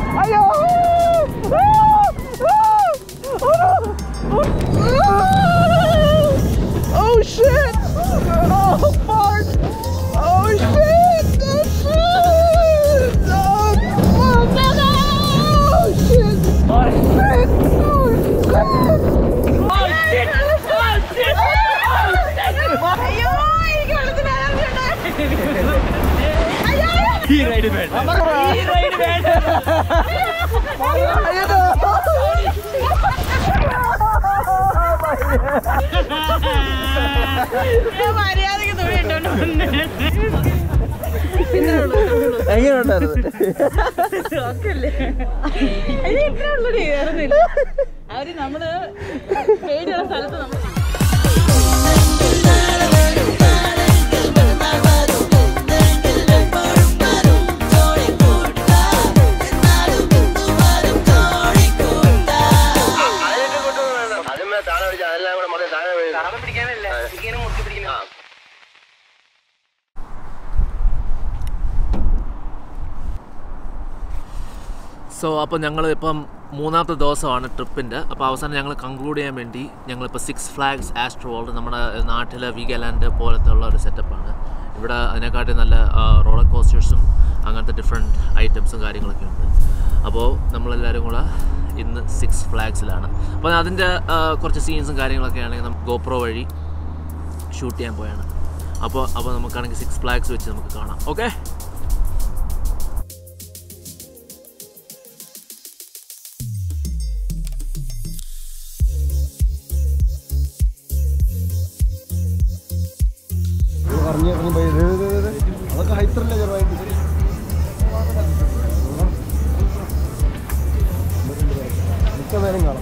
അയ്യോ Oh shit! Oh fuck! Oh shit! Oh shit! Oh fuck! No, no! Oh shit! Oh shit! Oh shit! Oh shit! അയ്യോ എനിക്ക് വെള്ളത്തിന് allergy അയ്യോ ഈ ride വേണ്ട ഈ റൈഡ് വേണ്ട ഞാൻ മര്യാദക്ക് തുണി ഇട്ടോണ്ട് വന്നേ. എങ്ങനെയുണ്ടായിരുന്നു നോക്കല്ലേ? ഇത് ഇത്രേ ഉള്ളൂടി, വേറൊന്നുമില്ല. അവര് നമ്മള് പേടിയുള്ള സ്ഥലത്ത് നമ്മൾ അതിന്മേൽ താഴെ പിടിച്ച അതെല്ലാം കൂടെ മൊത്തം താഴെ വീഴും സോ അപ്പോൾ ഞങ്ങൾ ഇപ്പം മൂന്നാമത്തെ ദിവസമാണ് ട്രിപ്പിൻ്റെ അപ്പോൾ അവസാനം ഞങ്ങൾ കൺക്ലൂഡ് ചെയ്യാൻ വേണ്ടി ഞങ്ങളിപ്പോൾ സിക്സ് ഫ്ലാഗ്സ് ആസ്ട്രോ വേൾഡ് നമ്മുടെ നാട്ടിലെ വീഗലാൻഡ് പോലത്തെ ഉള്ള ഒരു സെറ്റപ്പാണ് ഇവിടെ അതിനെക്കാട്ടി നല്ല റോളർ കോസ്റ്റേഴ്സും അങ്ങനത്തെ ഡിഫറെൻറ്റ് ഐറ്റംസും കാര്യങ്ങളൊക്കെ ഉണ്ട് അപ്പോൾ നമ്മളെല്ലാവരും കൂടെ ഇന്ന് സിക്സ് ഫ്ലാഗ്സിലാണ് അപ്പോൾ അതിൻ്റെ കുറച്ച് സീൻസും കാര്യങ്ങളൊക്കെ ആണെങ്കിൽ നമുക്ക് ഗോപ്രോ വഴി ഷൂട്ട് ചെയ്യാൻ പോയാണ് അപ്പോൾ അപ്പോൾ നമുക്കാണെങ്കിൽ സിക്സ് ഫ്ലാഗ്സ് വെച്ച് നമുക്ക് കാണാം ഓക്കെ പറഞ്ഞു അതൊക്കെ ഹൈത്തറല്ലേ ചെറുതായിട്ട് മിക്ക നേരം കാണാം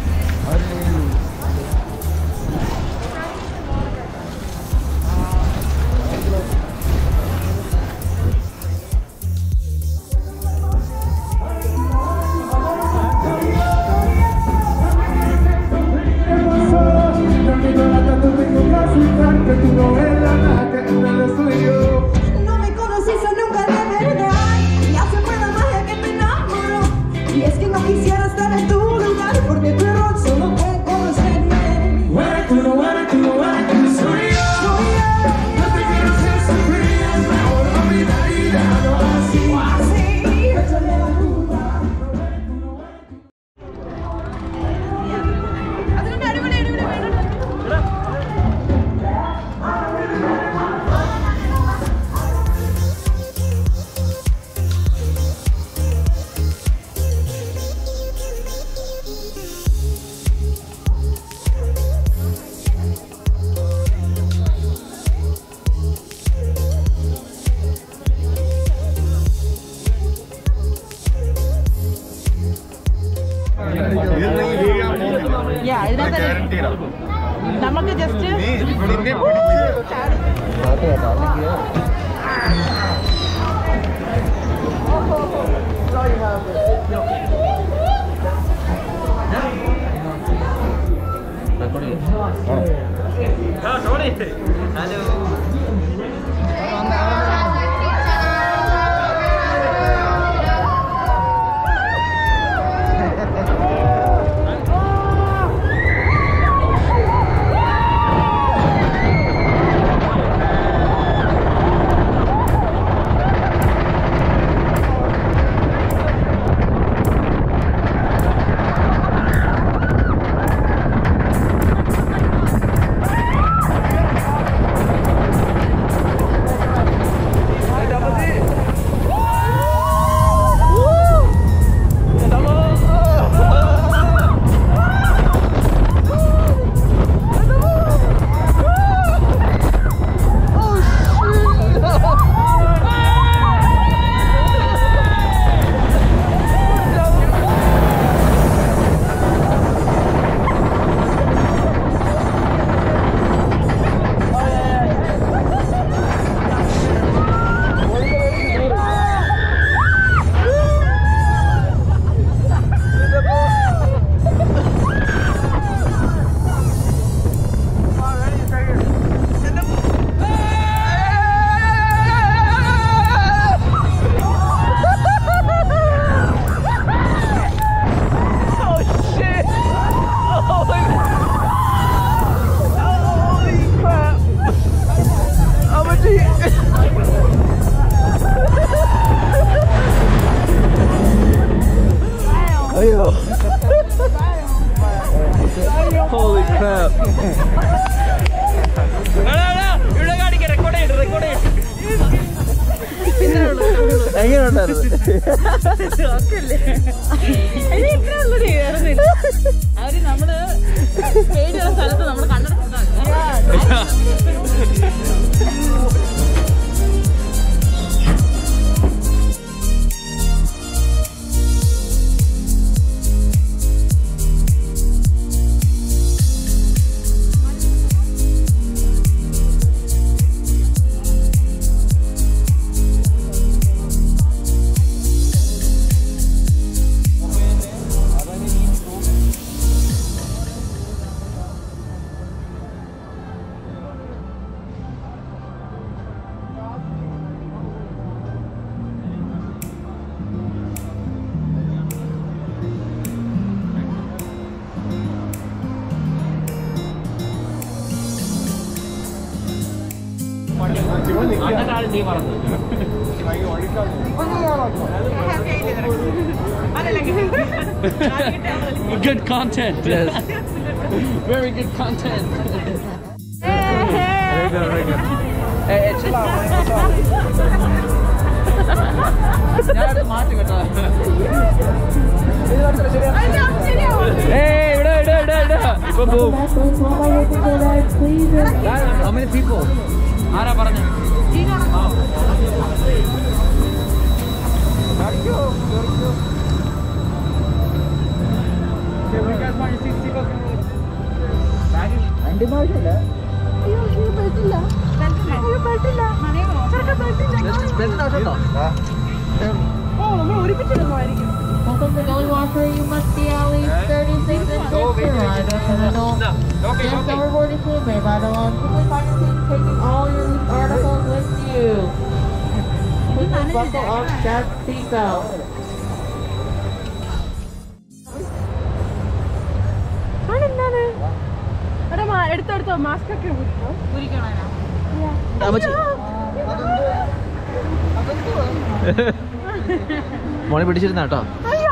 No me conociste nunca de verdad Y hace fue la magia que te enamoró Y es que no quisiera estar en tu lugar Porque tu error solo puede conocerme Soy yo No te quiero hacer sufrir Es mejor olvidar y dejarlo así Así Échale la culpa അതുകൊണ്ട് അടിപൊളി അടിപൊളി വേണം Yeah, ഇതിനകത്ത് നമുക്ക് just Soy ഇവിടെ കാണിക്കാം record ചെയ്ത് record ചെയ്ത് എങ്ങനെ ഉണ്ടായിരുന്നു ഇത് ഇത്രേ ഉള്ളൂടി, വേറൊന്നുമില്ല. അവര് നമ്മള് പേടിയുള്ള സ്ഥലത്ത് നമ്മള് കണ്ടെടുത്തതാണ് അന്ന കാലം നീ പറഞ്ഞു Good content. Yes. Very good content. ഏയ് ഇവിടെ ഇവിടെ ഇവിടെ ഇവിടെ ഇപ്പൊ പോവും How many people? ആരാ പറഞ്ഞു Welcome to Gully Walker. You must be at least 36 inches to ride with an adult. Yes, overboard is made by the law. Simply practicing taking all your loose articles with you. Please buckle up, strap seatbelt. അതെന്താണ് എടാ മാ- എടുത്തോ എടുത്തോ mask ഒക്കെ ഊരിക്കണോ? മോനെ പിടിച്ചിരുന്ന കേട്ടോ അയ്യോ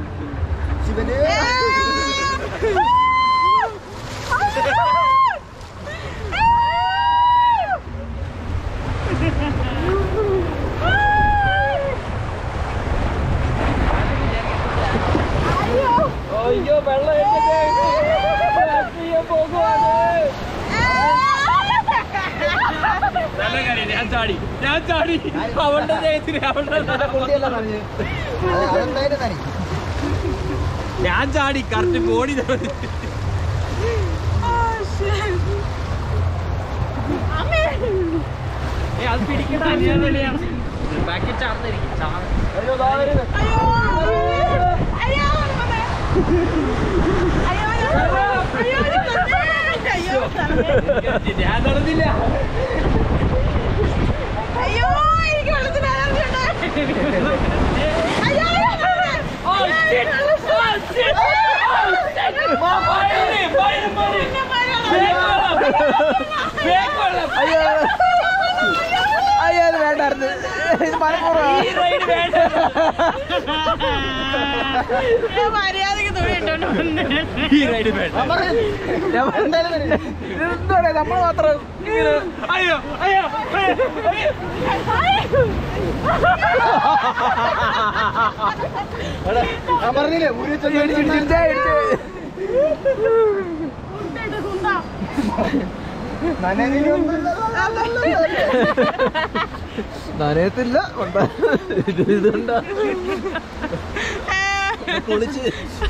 അയ്യോ വെള്ളം നല്ല കാര്യം ഞാൻ ചാടി ഞാൻ ചാടി അവളുടെ ദേഹത്തിന് അവളുടെ ഞാൻ ചാടി കറക്റ്റ് ബോഡി അത് പിടിക്കണ്ട ഞാൻ റെഡിയാണ് പാക്കറ്റ് ചാർന്നിരിക്കും ചാർന്ന് ഞാൻ നടന്നില്ല അയ്യോ എനിക്ക് വെള്ളത്തിന് അലർജി ഉണ്ട് അയ്യോ Oh shit! Oh shit! Oh shit! Finally! Finally! Back വെള്ളം! അയ്യോ അത് വേണ്ടായിരുന്നു ഇത് മനഃപൂർവ്വം ഈ റൈഡ് വേണ്ട ഞാൻ മര്യാദക്ക് തുണി ഇട്ടോണ്ട് വന്നേ. ഈ റൈഡ് വേണ്ട ഇതെന്തോടെ നമ്മൾ മാത്രം ഇങ്ങനെ അയ്യോ അയ്യോ അയ്യോ ഞാൻ പറഞ്ഞില്ലേ ഊരി ചെന്ന് ഇടിച്ച് ഇടിച്ച് ഇടിച്ച് കുന്തേട്ട് കുന്താ. നനയത്തില്ല കൊണ്ട ഇത് ഇതുണ്ടാ കുളിച്ച്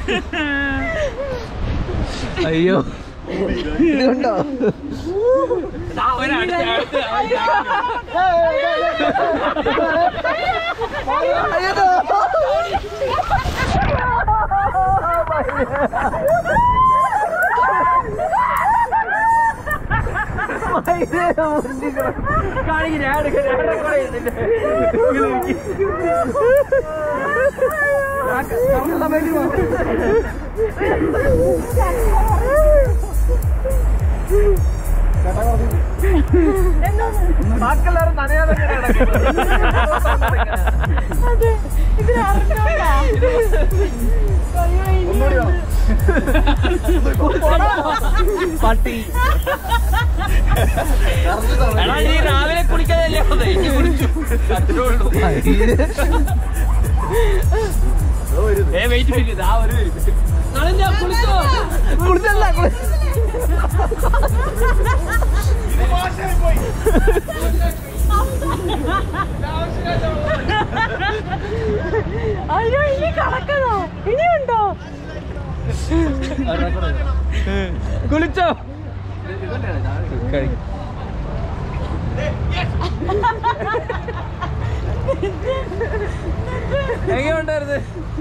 അയ്യോ ഇതുണ്ടോ അവനടുത്ത് അടുത്ത് അയ്യോ കാണിക്ക് ഞാൻ എടുക്കാം ഞാൻ റെക്കോർഡ് ചെയ്യുന്നില്ല ബാക്കിയുള്ളവരും നനയാതെ അതെ ഇതിന് അറിഞ്ഞോണ്ടാ അയ്യോ ഇനി ഒന്നുകൂടി വേണം പട്ടി എടാ നീ രാവിലെ കുളിക്കാതല്ലേ വന്നത് ഇനി കുളിച്ചു അത്രേ ഉള്ളൂ ഏ വെയിറ്റ് വെയിറ്റ് ആ ഒരു നളഞ്ഞ കുളിച്ചോ കുളിച്ചല്ല കുളി അയ്യോ ഇനി കണക്കണോ ഇനിയുണ്ടോ കുളിച്ചോ എങ്ങനെയുണ്ടായിരുന്നു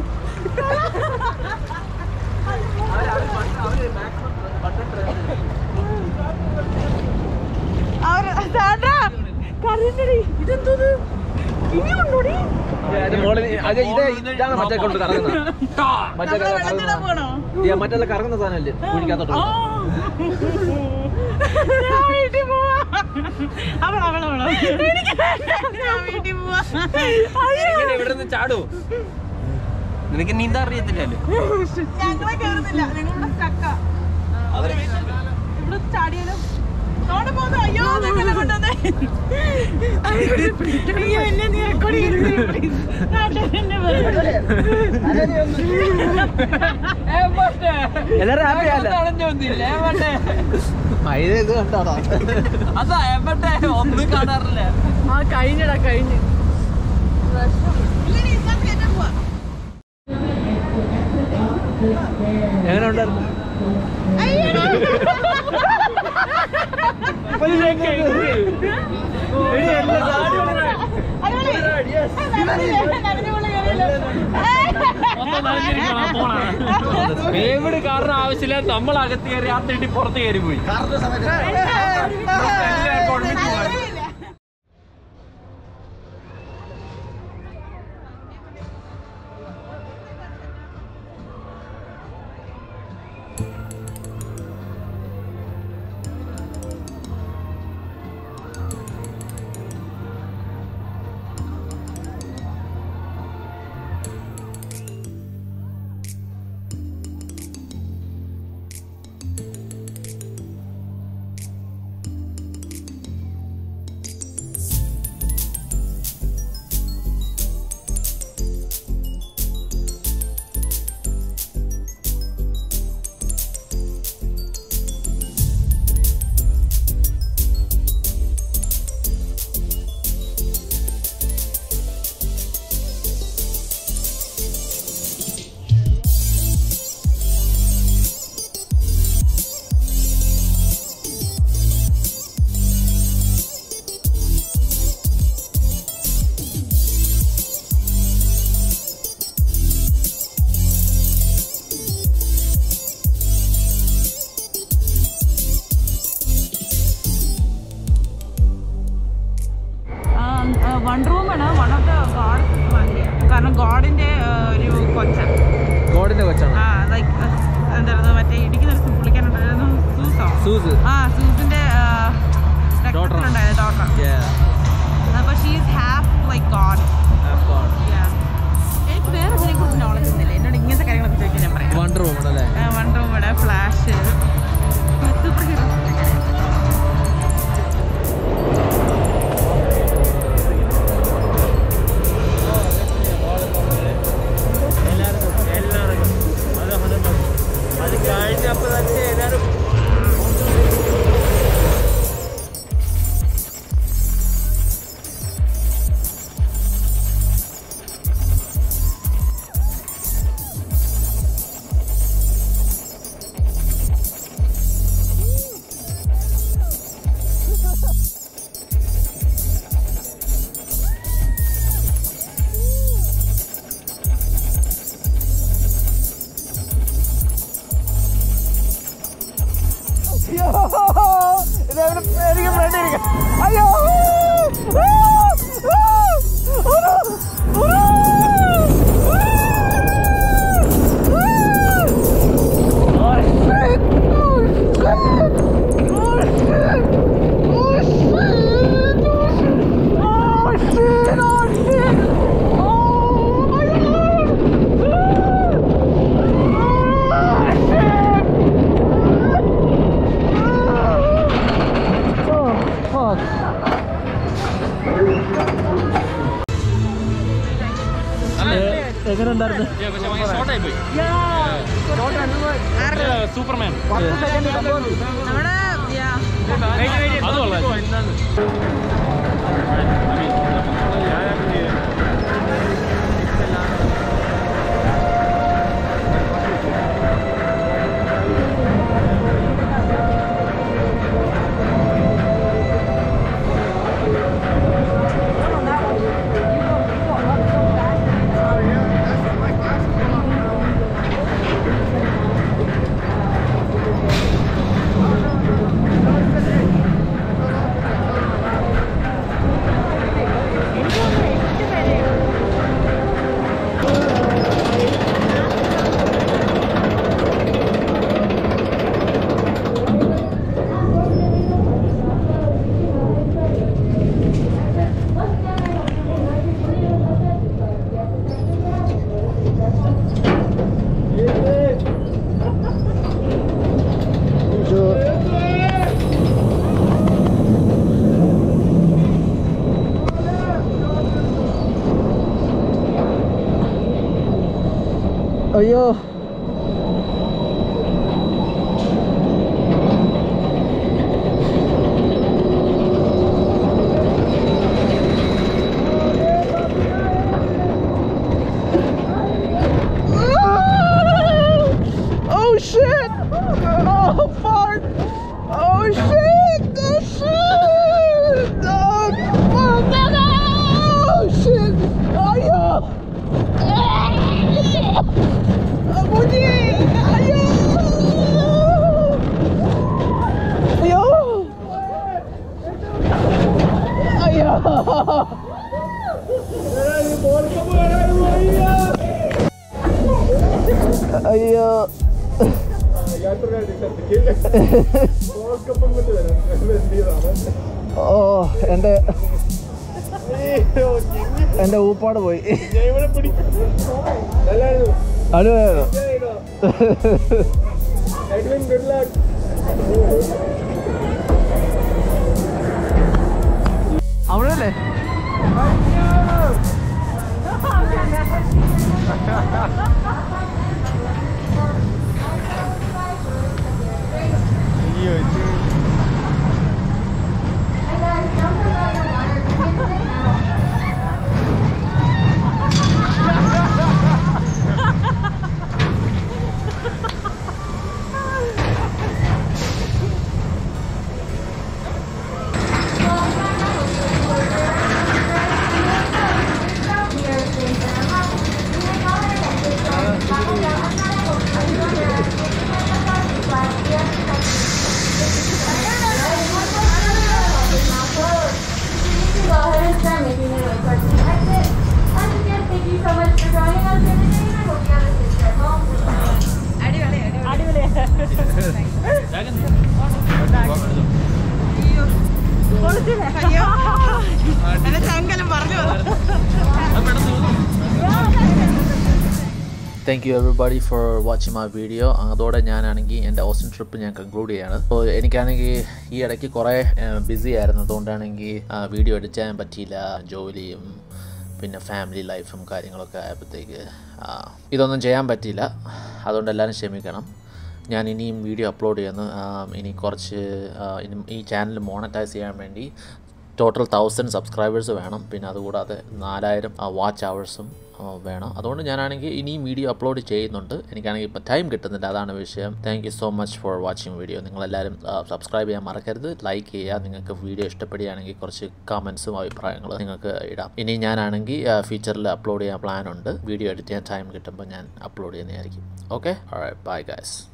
അവര് സാൻഡ്രാ, കരഞ്ഞെടി. ഇതെന്തത് ഇനിയുണ്ടോടി അത് ഇത് ഇതാണ് മറ്റേ കൊണ്ട് കറങ്ങുന്നത് മറ്റേ നമ്മളെ വെള്ളത്തിടാൻ പോണോ മറ്റേ കറങ്ങുന്ന സാധനല്ലേ കുഴിക്കകത്തോട്ട് ആ. ഞാൻ വീട്ടിൽ പോവാ അവൾ അവൾ അവളോ എനിക്ക് വേണ്ട. ഞാൻ വീട്ടിൽ പോവാ അയ്യോ. ഇവിടെ നിന്ന് ചാടൂ നിനക്ക് നീന്താ അറിയത്തില്ലല്ലോ ഞങ്ങളെ കേറുന്നില്ല ഞങ്ങളിവിടെ സ്റ്റക്ക ഇവിടെ ചാടിയാലോ തോടെ പോകുന്നു അയ്യോ ഞങ്ങളെ കൊണ്ടുവന്നേ അയ്യോ എന്നെ നീ റെക്കോർഡ് എല്ലാരും happy ആയല്ലോ? ഇത് ഇത് കണ്ടോടാ അതാ എവിടെ ഒന്നും കാണാറില്ല ആ കഴിഞ്ഞടാ കഴിഞ്ഞ് എങ്ങനെ ഉണ്ടായിരുന്നു വേവിട് കാരണം ആവശ്യമില്ല നമ്മൾ അകത്ത് കയറി ആ തെണ്ടി പുറത്ത് കയറി പോയി എല്ലാവർക്കും ഒരുമിച്ച് പോകാം. വൺ റൂമാണ് വൺ ഓഫ് ദ ഗോഡ് കാരണം ഗോഡിന്റെ ഒരു കൊച്ച ഗോഡിന്റെ കൊച്ചാണ് ആ ലൈക്ക് എന്തായിരുന്നു മറ്റേ ഇടിക്കുന്ന ഒരു പുള്ളിക്കാനുണ്ടായിരുന്നു സൂസോ സൂസ് ആ സൂസിന്റെ രക്തത്തിലുണ്ടായത് ഡോട്ടർ അപ്പൊ ഷീസ് ഹാഫ് ലൈക്ക് ഗോഡ് എനിക്ക് വേറെ ഇതിനെ കുറിച്ച് നോളജ് ഒന്നുമില്ല എന്നോട് ഇങ്ങനത്തെ കാര്യങ്ങളൊക്കെ ചോദിക്കാൻ ഞാൻ പറയാം വണ്ടർ വുമൺ അല്ലേ wonder woman flash super hero അത് കഴിഞ്ഞപ്പോ തന്നെ എല്ലാരും പക്ഷെ ഭയങ്കര ഷോർട്ടായി പോയി സൂപ്പർമാൻ നമ്മുടെ yeah. അത് കൊള്ളാം അയ്യോ Oh shit! Oh fuck! Oh shit! Oh shit! Oh fuck! No, no! Oh shit! Oh yeah! Abuji! Ayo! Ayo! Ayo! അയ്യോ ഓ എൻ്റെ എൻ്റെ ഊപ്പാട് പോയി അടിപൊളിയായിരുന്നു അവിടെയല്ലേ Thank you so much for joining us here today, and I hope you have a safe trip home. അയ്യോ എന്റെ ചങ്കലം പറഞ്ഞു thank you everybody for watching my video അതോടെ ഞാനാണെങ്കിൽ എൻ്റെ ഓസ്റ്റിൻ ട്രിപ്പ് ഞാൻ കൺക്ലൂഡ് ചെയ്യാണ് അപ്പോൾ എനിക്കാണെങ്കിൽ ഈ ഇടയ്ക്ക് കുറേ ബിസി ആയിരുന്നു അതുകൊണ്ടാണെങ്കിൽ വീഡിയോ എഡിറ്റ് ചെയ്യാൻ പറ്റിയില്ല ജോലിയും പിന്നെ ഫാമിലി ലൈഫും കാര്യങ്ങളൊക്കെ ആയപ്പോഴത്തേക്ക് ആ, ഇതൊന്നും ചെയ്യാൻ പറ്റിയില്ല അതുകൊണ്ട് എല്ലാവരും ക്ഷമിക്കണം ഞാൻ ഇനിയും വീഡിയോ അപ്ലോഡ് ചെയ്യുന്നു ആ, ഇനി കുറച്ച് ആ, ഇനി ഈ ചാനൽ മോണറ്റൈസ് ചെയ്യാൻ വേണ്ടി ടോട്ടൽ തൗസൻഡ് സബ്സ്ക്രൈബേഴ്സ് വേണം പിന്നെ അതുകൂടാതെ നാലായിരം വാച്ച് അവേഴ്സും വേണം അതുകൊണ്ട് ഞാനാണെങ്കിൽ ഇനിയും വീഡിയോ അപ്ലോഡ് ചെയ്യുന്നുണ്ട് എനിക്കാണെങ്കിൽ ഇപ്പോൾ ടൈം കിട്ടുന്നില്ല അതാണ് വിഷയം thank you so much for watching video നിങ്ങളെല്ലാവരും സബ്സ്ക്രൈബ് ചെയ്യാൻ മറക്കരുത് ലൈക്ക് ചെയ്യുക നിങ്ങൾക്ക് വീഡിയോ ഇഷ്ടപ്പെടുകയാണെങ്കിൽ കുറച്ച് കമൻസും അഭിപ്രായങ്ങളും നിങ്ങൾക്ക് ഇടാം ഇനി ഞാനാണെങ്കിൽ ഫ്യൂച്ചറിൽ അപ്ലോഡ് ചെയ്യാൻ പ്ലാൻ ഉണ്ട് വീഡിയോ എഡിറ്റ് ചെയ്യാൻ ടൈം കിട്ടുമ്പോൾ ഞാൻ അപ്ലോഡ് ചെയ്യുന്നതായിരിക്കും ഓക്കെ ബൈ ഗൈസ്